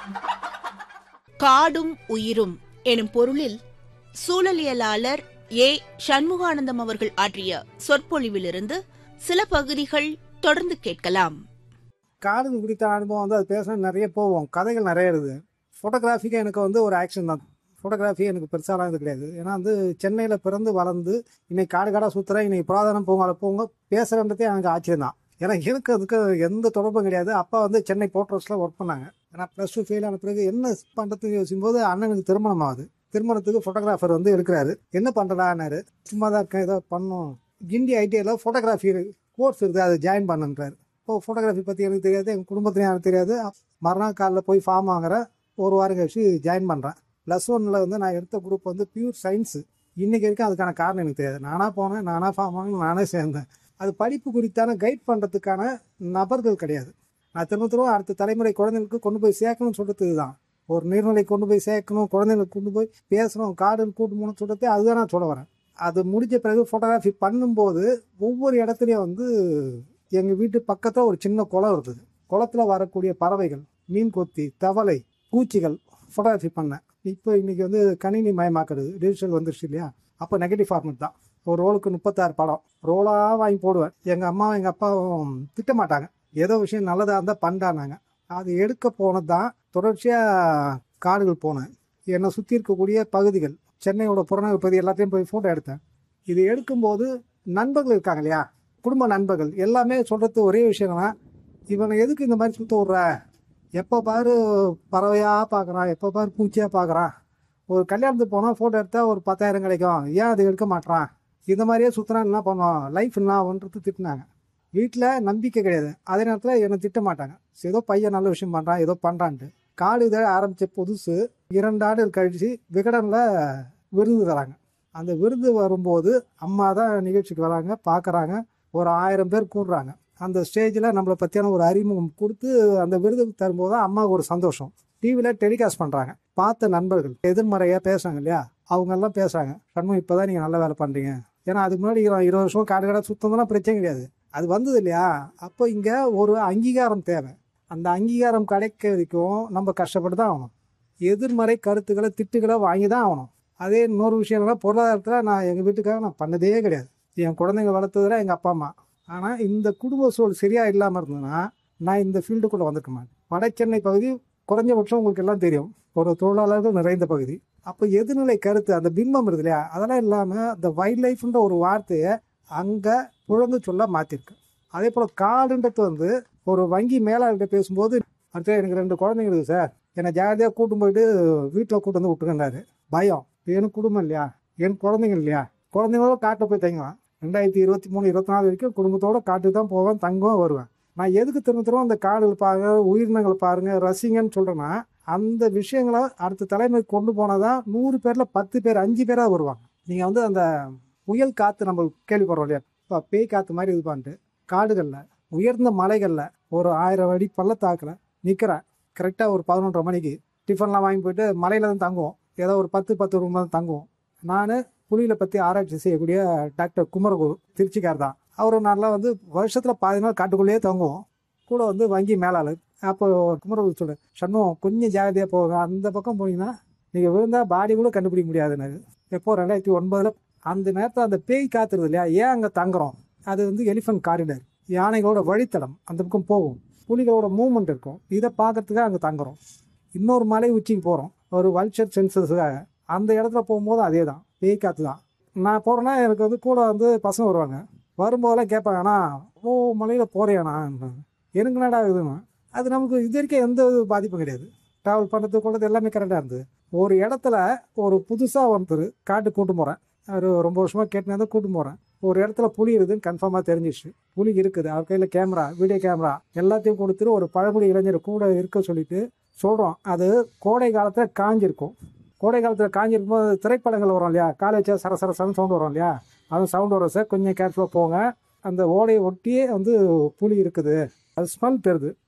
காடும் உயிரும் எனும் பொருளில் சூழலியலாளர் ஏ சண்முகானந்தம் அவர்கள் ஆற்றிய சொற்பொழிவிலிருந்து சில பகுதிகள் தொடர்ந்து கேட்கலாம் காடு குறித்த அனுபவம் வந்து அது பேச நிறைய போவோம் கதைகள் நிறைய இருக்குது ஃபோட்டோகிராஃபிக்கு எனக்கு வந்து ஒரு ஆக்ஷன் தான் ஃபோட்டோகிராஃபி எனக்கு பெருசாலாம் இது கிடையாது ஏன்னா வந்து சென்னையில் பிறந்து வளர்ந்து இன்னைக்கு காடு காடாக சுற்றுறேன் இன்னைக்கு புராதனம் போங்க அதை போங்க பேசுகிறன்றதே எனக்கு ஆச்சரியம் தான் ஏன்னா எனக்கு அதுக்கு எந்த தொடர்பும் கிடையாது அப்பா வந்து சென்னை போர்ட்ரஸில் ஒர்க் பண்ணாங்க ஏன்னா ப்ளஸ் டூ ஃபெயில் ஆன பிறகு என்ன பண்ணுறதுக்கு யோசிக்கும்போது அண்ணனுக்கு திருமணம் ஆகுது திருமணத்துக்கு ஃபோட்டோகிராஃபர் வந்து எடுக்கிறாரு என்ன பண்ணுறான்னாரு சும்மா தான் இருக்கேன் ஏதோ பண்ணும் இந்திய ஐடிஐயில் ஃபோட்டோகிராஃபி கோர்ஸ் இருக்குது அதை ஜாயின் பண்ணுன்றாரு இப்போ ஃபோட்டோகிராஃபி பற்றி எனக்கு தெரியாது எங்கள் குடும்பத்துலையும் எனக்கு தெரியாது மறுநாள் காலைல போய் ஃபார்ம் வாங்குறேன் ஒரு வாரம் கழிச்சு ஜாயின் பண்ணுறேன் ப்ளஸ் ஒன்னில் வந்து நான் எடுத்த குரூப் வந்து பியூர் சயின்ஸு இன்றைக்கி வரைக்கும் அதுக்கான காரணம் எனக்கு தெரியாது நானாக போனேன் நானாக ஃபார்ம் வாங்கினேன் நானே சேர்ந்தேன் அது படிப்பு குறித்தான கைட் பண்ணுறதுக்கான நபர்கள் கிடையாது நான் திரும்ப திரும்ப அடுத்த தலைமுறை குழந்தைங்களுக்கு கொண்டு போய் சேர்க்கணும்னு சொல்கிறது இதுதான் ஒரு நீர்நிலை கொண்டு போய் சேர்க்கணும் குழந்தைங்களுக்கு கொண்டு போய் பேசணும் காடுன்னு கூட்டு போகணும்னு சொல்கிறது அதுதான் நான் சொல்ல வரேன் அது முடிஞ்ச பிறகு ஃபோட்டோகிராஃபி பண்ணும்போது ஒவ்வொரு இடத்துலையும் வந்து எங்கள் வீட்டு பக்கத்தில் ஒரு சின்ன குளம் இருக்குது குளத்தில் வரக்கூடிய பறவைகள் மீன் கொத்தி தவளை பூச்சிகள் ஃபோட்டோகிராஃபி பண்ணேன் இப்போ இன்னைக்கு வந்து கணினி மயமாக்குறது டிஜிட்டல் வந்துருச்சு இல்லையா அப்போ நெகட்டிவ் ஃபார்மட் தான் ஒரு ரோலுக்கு முப்பத்தாறு படம் ரோலாக வாங்கி போடுவேன் எங்கள் அம்மாவும் எங்கள் அப்பாவும் திட்ட மாட்டாங்க ஏதோ விஷயம் நல்லதாக இருந்தால் பண்ணானாங்க அது எடுக்க போனது தான் தொடர்ச்சியாக காடுகள் போனேன் என்னை சுற்றி இருக்கக்கூடிய பகுதிகள் சென்னையோட புறநகர் பகுதி எல்லாத்தையும் போய் ஃபோட்டோ எடுத்தேன் இது எடுக்கும்போது நண்பர்கள் இருக்காங்க இல்லையா குடும்ப நண்பர்கள் எல்லாமே சொல்கிறது ஒரே விஷயம்னா இவனை எதுக்கு இந்த மாதிரி சுத்த விட்ற எப்போ பாரு பறவையாக பார்க்குறான் எப்போ பாரு பூச்சியாக பார்க்குறான் ஒரு கல்யாணத்துக்கு போனால் ஃபோட்டோ எடுத்தால் ஒரு பத்தாயிரம் கிடைக்கும் ஏன் அது எடுக்க மாட்றான் இந்த மாதிரியே சுற்றுறான் என்ன பண்ணுவோம் லைஃப் என்ன ஆகுன்றது திட்டினாங்க வீட்டில் நம்பிக்கை கிடையாது அதே நேரத்தில் என்னை திட்ட மாட்டாங்க சரி, ஏதோ பையன் நல்ல விஷயம் பண்ணுறான் ஏதோ பண்ணுறான்ட்டு காடு இதை ஆரம்பித்த புதுசு இரண்டு ஆண்டு கழிச்சு விகடனில் விருது தராங்க அந்த விருது வரும்போது அம்மா தான் நிகழ்ச்சிக்கு வராங்க பார்க்குறாங்க ஒரு ஆயிரம் பேர் கூடுறாங்க அந்த ஸ்டேஜில் நம்மளை பற்றியான ஒரு அறிமுகம் கொடுத்து அந்த விருது தரும்போது தான் அம்மாவுக்கு ஒரு சந்தோஷம் டிவியில் டெலிகாஸ்ட் பண்ணுறாங்க பார்த்த நண்பர்கள் எதிர்மறையாக பேசுறாங்க இல்லையா அவங்கெல்லாம் பேசுகிறாங்க சண்முகம் இப்போ தான் நீங்கள் நல்ல வேலை பண்ணுறீங்க ஏன்னா அதுக்கு முன்னாடி இரு- இருபது வருஷம் காடு கடை சுத்தம்லாம் பிரச்சனை கிடையாது அது வந்தது இல்லையா அப்போ இங்கே ஒரு அங்கீகாரம் தேவை அந்த அங்கீகாரம் கிடைக்க வரைக்கும் நம்ம கஷ்டப்பட்டு தான் ஆகணும் எதிர்மறை கருத்துக்களை திட்டுகளை வாங்கி தான் ஆகணும் அதே இன்னொரு விஷயம் என்னன்னா பொருளாதாரத்தில் நான் எங்கள் வீட்டுக்காக நான் பண்ணதே கிடையாது என் குழந்தைங்க வளர்த்ததுல எங்கள் அப்பா அம்மா ஆனால் இந்த குடும்ப சூழல் சரியாக இல்லாமல் இருந்ததுன்னா நான் இந்த ஃபீல்டுக்குள்ளே வந்திருக்க மாட்டேன் வட சென்னை பகுதி குறைஞ்சபட்சம் உங்களுக்கு எல்லாம் தெரியும் ஒரு தொழிலாளர்கள் நிறைந்த பகுதி அப்போ எதிர்நிலை கருத்து அந்த பிம்பம் இருக்கு இல்லையா அதெல்லாம் இல்லாமல் இந்த வைல்ட் லைஃப்ன்ற ஒரு வார்த்தையை அங்கே புழங்கு சொல்ல மாற்றிருக்கு அதே போல் காடுன்றது வந்து ஒரு வங்கி மேலாளர்கிட்ட பேசும்போது அடுத்து எனக்கு ரெண்டு குழந்தைங்க இருக்குது சார் என்னை ஜாகிரதையாக கூட்டு போயிட்டு வீட்டில் கூட்டு வந்து விட்டுருந்தாரு பயம் எனக்கு குடும்பம் இல்லையா என் குழந்தைங்க இல்லையா குழந்தைங்களோட காட்டில் போய் தங்குவேன் ரெண்டாயிரத்தி இருபத்தி மூணு இருபத்தி நாலு வரைக்கும் குடும்பத்தோட காட்டுக்கு தான் போவேன் தங்குவேன் வருவேன் நான் எதுக்கு திரும்ப திரும்ப அந்த காடுகள் பாருங்க உயிரினங்களை பாருங்க ரசிங்கன்னு சொல்றேன்னா அந்த விஷயங்களை அடுத்த தலைமுறைக்கு கொண்டு போனாதான் நூறு பேர்ல பத்து பேர் அஞ்சு பேரா வருவாங்க நீங்க வந்து அந்த புயல் காத்து நம்ம கேள்விப்படுறோம் இல்லையா இப்போ பேய் காத்து மாதிரி இது பண்ணிட்டு காடுகளில் உயர்ந்த மலைகளில் ஒரு ஆயிரம் அடி பள்ளத்தாக்கில் நிற்கிறேன் கரெக்டாக ஒரு பதினொன்றரை மணிக்கு டிஃபன்லாம் வாங்கி போயிட்டு மலையில தான் தங்குவோம் ஏதோ ஒரு பத்து பத்து ரூம் தான் தங்குவோம் நான் புலிகளை பற்றி ஆராய்ச்சி செய்யக்கூடிய டாக்டர் குமரகுரு திருச்சிக்கார் தான் அவர் நல்லா வந்து வருஷத்தில் பாதி நாள் காட்டுக்குள்ளேயே தங்குவோம் கூட வந்து வங்கி மேலாளர் அப்போ குமரகுரு சொல்கிறேன் சண்முகம் கொஞ்சம் ஜாகிரதையாக போங்க அந்த பக்கம் போனீங்கன்னா நீங்கள் விழுந்தா பாடி கூட கண்டுபிடிக்க முடியாதுன்னாரு எப்போ ரெண்டாயிரத்தி ஒன்பதில் அந்த நேரத்தில் அந்த பேய் காத்துருது இல்லையா ஏன் அங்கே தங்குறோம் அது வந்து எலிஃபண்ட் காரிடர் யானைகளோட வழித்தடம் அந்த பக்கம் போகும் புலிகளோட மூவ்மெண்ட் இருக்கும் இதை பார்க்கறதுக்காக அங்கே தங்குறோம் இன்னொரு மலை உச்சிக்கு போகிறோம் ஒரு வல்ச்சர் சென்சஸுக்காக அந்த இடத்துல போகும்போது அதே தான் பேய் காற்று தான் நான் போகிறேன்னா எனக்கு வந்து கூட வந்து பசங்க வருவாங்க வரும்போதெல்லாம் கேட்பாங்க அண்ணா ஓ மலையில் போகிறேண்ணா எனக்கு என்னடா இதுன்னு அது நமக்கு இது வரைக்கும் எந்த ஒரு பாதிப்பும் கிடையாது ட்ராவல் பண்ணுறது கொண்டது எல்லாமே கரெக்டாக இருந்தது ஒரு இடத்துல ஒரு புதுசாக ஒருத்தர் காட்டு கூட்டு போகிறேன் ஒரு ரொம்ப வருஷமாக கேட்டுனா தான் கூட்டு போகிறேன் ஒரு இடத்துல புலி இருக்குதுன்னு கன்ஃபார்மாக தெரிஞ்சிச்சு புலி இருக்குது அவர் கையில் கேமரா வீடியோ கேமரா எல்லாத்தையும் கொடுத்துட்டு ஒரு பழங்குடி இளைஞர் கூட இருக்க சொல்லிட்டு சொல்கிறோம் அது கோடை காலத்தில் காஞ்சிருக்கும் கோடை காலத்தில் காஞ்சிருக்கும் போது திரைப்படங்கள் வரும் இல்லையா காலேஜ் சர சர சரன்னு சவுண்ட் வரும் இல்லையா அது சவுண்ட் வரும் சார் கொஞ்சம் கேர்ஃபுல்லாக போங்க அந்த ஓடையை ஒட்டியே வந்து புலி இருக்குது அது ஸ்மெல் பெறுது